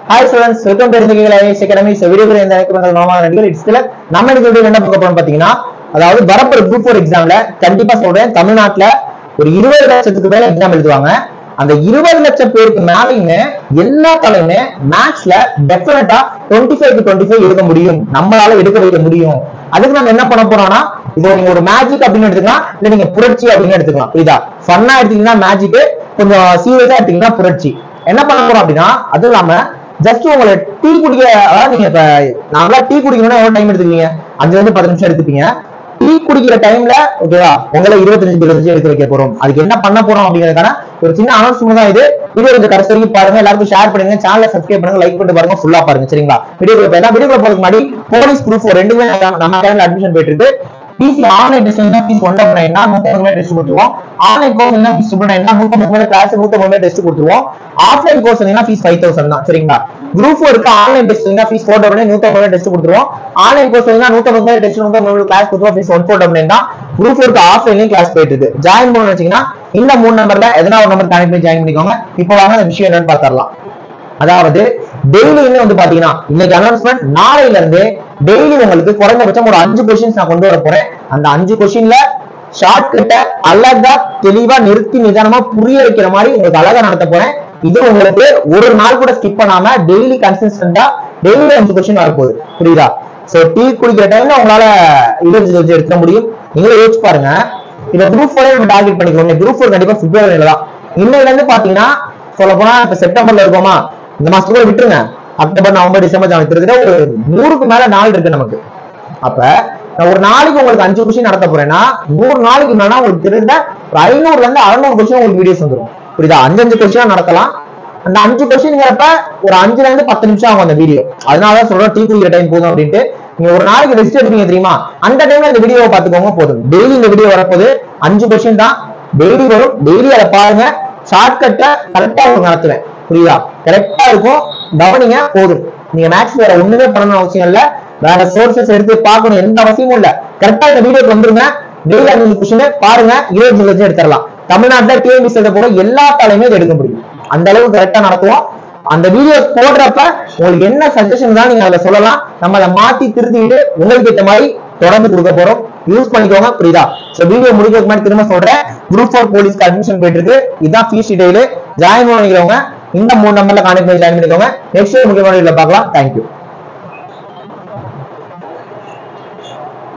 hi students welcome to இருந்தீங்களா IS academy so video இந்த எனக்கு நார்மல் நடிகர் இட்ஸ்ல நம்ம இன்னைக்கு வீடியோ என்ன பார்க்க போறோம் பாத்தீங்கன்னா அதாவது வரப்போற குரூப் ஃபோர் எக்ஸாம்ல கண்டிப்பா சொல்றேன் தமிழ்நாட்டுல ஒரு இருபது லட்சத்துக்கு மேல எக்ஸாம் எழுதுவாங்க அந்த இருபது லட்சம் பேருக்கு மேலேயுமே எல்லா தலையுமே மேக்ஸ்ல டெஃபினட்டா twenty five to twenty five எடுக்க முடியும் நம்மளால எடுக்க வைக்க முடியும் அதுக்கு நம்ம என்ன பண்ண போறோம்னா இது நீங்க ஒரு மேஜிக் அப்படின்னு எடுத்துக்கலாம் இல்ல நீங்க புரட்சி அப்படின்னு எடுத்துக்கலாம் புரியுதா ஃபன்னா எடுத்தீங்கன்னா மேஜிக் கொஞ்சம் சீரியஸா எடுத்தீங்கன்னா புரட்சி என்ன பண்ண போறோம் அப்படின்னா அது இல்லாம ஜஸ்ட் உங்களை டீ குடிக்க அதாவது நீங்க இப்ப நாங்களா டீ குடிக்கணும்னா எவ்வளவு டைம் எடுத்துக்கீங்க அஞ்சுல இருந்து பத்து நிமிஷம் எடுத்துப்பீங்க டீ குடிக்கிற டைம்ல ஓகேவா உங்களை இருபத்தஞ்சு இருபத்தஞ்சு எடுத்து வைக்க போறோம் அதுக்கு என்ன பண்ண போறோம் அப்படிங்கறதுக்கான ஒரு சின்ன அனௌன்ஸ்மெண்ட் தான் இது வீடியோ கொஞ்சம் கடைசி வரைக்கும் பாருங்க எல்லாருக்கும் ஷேர் பண்ணுங்க சேனலை சப்ஸ்கிரைப் பண்ணுங்க லைக் பண்ணிட்டு பாருங்க ஃபுல்லா பாருங்க சரிங்களா வீடியோ போயிடலாம் வீடியோ போறதுக்கு முன்னாடி போலீஸ் ப்ரூஃப் ரெண்டுமே நம்ம சேனல் அட்மிஷன் போயிட்டு இருக்கு பிசி ஆன்லைன் டெஸ்ட் வந்து ஃபீஸ் ஒன் டபுள் நைன் நூத்தி மேல டெஸ்ட் கொடுத்துருவோம் ஆன்லைன் கோர்ஸ் என்ன ஃபீஸ் டபுள் நைன் நூத்தி மேல கிளாஸ் நூத்தி மேல டெஸ்ட் கொடுத்துருவோம் ஆஃப்லைன் கோர்ஸ் என்ன ஃபீஸ் ஃபைவ் தௌசண்ட் தான் சரிங்களா குரூப் ஃபோருக்கு ஆன்லைன் டெஸ்ட் என்ன ஃபீஸ் ஃபோர் டபுள் நைன் நூத்தி மேல டெஸ்ட் கொடுத்துருவோம் ஆன்லைன் கோர்ஸ் வந்து நூத்தி மேல டெஸ்ட் நூத்தி மேல கிளாஸ் கொடுத்துருவோம் fees one four double nine தான் குரூப் ஃபோருக்கு ஆஃப்லைன்லயும் கிளாஸ் போயிட்டு இருக்கு ஜாயின் பண்ணணும்னு வச்சீங்கன்னா இந்த மூணு நம்பர்ல எதனா ஒரு நம்பர் கனெக்ட் பண்ணி ஜாயின் பண்ணிக்கோங்க இப்போ வாங்க அந்த விஷயம் என்னன்னு பார்த்துடலாம் அதாவது டெய்லியுமே வந்து பாத்தீங்கன்னா இன்னைக்கு அனௌன்ஸ்மெண்ட் நாளையில இருந்து டெய்லி உங்களுக்கு குறைந்தபட்சம் ஒரு அஞ்சு கொஸ்டின்ஸ் நான் கொண்டு வர போறேன் அந்த அஞ்சு கொஸ்டின்ல ஷார்ட் கட்ட அழகா தெளிவா நிறுத்தி நிதானமா புரிய வைக்கிற மாதிரி உங்களுக்கு அழகா நடத்த போறேன் இது உங்களுக்கு ஒரு நாள் கூட ஸ்கிப் பண்ணாம டெய்லி கன்சிஸ்டன்டா டெய்லி அஞ்சு கொஸ்டின் வரப்போகுது புரியுதா சோ டீ குடிக்கிற டைம்ல உங்களால இருபது இருபது எடுக்க முடியும் நீங்களே யோசிச்சு பாருங்க இந்த குரூப் ஃபோரே நம்ம டார்கெட் பண்ணிக்கோங்க குரூப் ஃபோர் கண்டிப்பா பிப்ரவரியில தான் இன்னையில இருந்து பாத்தீங்கன்னா சொல்ல போனா இப்ப செப்டம்பர்ல இருக்கோமா இந்த மாசத்துக்குள்ள விட்டுருங்க அக்டோபர் நவம்பர் டிசம்பர் ஜனவரி கிட்டத்தட்ட ஒரு நூறுக்கு மேல நாள் இருக்கு நமக்கு அப்ப நான் ஒரு நாளைக்கு உங்களுக்கு அஞ்சு கொஸ்டின் நடத்த போறேன்னா நூறு நாளைக்கு மேல உங்களுக்கு தெரிந்த ஒரு ஐநூறுல இருந்து அறுநூறு கொஸ்டின் உங்களுக்கு வீடியோஸ் வந்துடும் புரியுதா அஞ்சு அஞ்சு கொஸ்டின் நடத்தலாம் அந்த அஞ்சு கொஸ்டின்ங்கிறப்ப ஒரு அஞ்சுல இருந்து பத்து நிமிஷம் ஆகும் அந்த வீடியோ அதனாலதான் சொல்றேன் டீ குடிக்கிற டைம் போதும் அப்படின்ட்டு நீங்க ஒரு நாளைக்கு ரெஸ்ட் எடுப்பீங்க தெரியுமா அந்த டைம்ல இந்த வீடியோவை பாத்துக்கோங்க போதும் டெய்லி இந்த வீடியோ வரப்போது அஞ்சு கொஸ்டின் தான் டெய்லி வரும் டெய்லி அதை பாருங்க ஷார்ட்கட்டை கரெக்டா உங்களுக்கு நடத்துவேன் புரியுதா கரெக்டா இருக்கும் கவனிங்க போதும் நீங்க மேக்ஸ் வேற ஒண்ணுமே பண்ணணும் அவசியம் இல்ல வேற சோர்சஸ் எடுத்து பார்க்கணும் எந்த அவசியமும் இல்ல கரெக்டா இந்த வீடியோக்கு வந்துருங்க டெய்லி அஞ்சு கொஸ்டின் பாருங்க இருபது லட்சம் எடுத்துடலாம் தமிழ்நாட்டுல டிஎன்பி சேர்ந்த போல எல்லா தலையுமே இதை எடுக்க முடியும் அந்த அளவுக்கு கரெக்டா நடத்துவோம் அந்த வீடியோ போடுறப்ப உங்களுக்கு என்ன சஜஷன் தான் நீங்க அதுல சொல்லலாம் நம்ம அதை மாத்தி திருத்திட்டு உங்களுக்கு ஏற்ற மாதிரி தொடர்ந்து கொடுக்க போறோம் யூஸ் பண்ணிக்கோங்க புரியுதா சோ வீடியோ முடிக்கிறதுக்கு முன்னாடி திரும்ப சொல்றேன் குரூப் ஃபோர் போலீஸ்க்கு அட்மிஷன் போயிட்டு இருக்கு இதான் ஃபீஸ் டீடைல் ஜாயின் பண்ணிக்கிறவங்க இந்த மூணு நம்பர்ல கான்டெக்ட் பண்ணி ஜாயின் பண்ணிக்கோங்க நெக்ஸ்ட் முக்கியமான வீடியோல பார்க்கலாம் தேங்க்யூ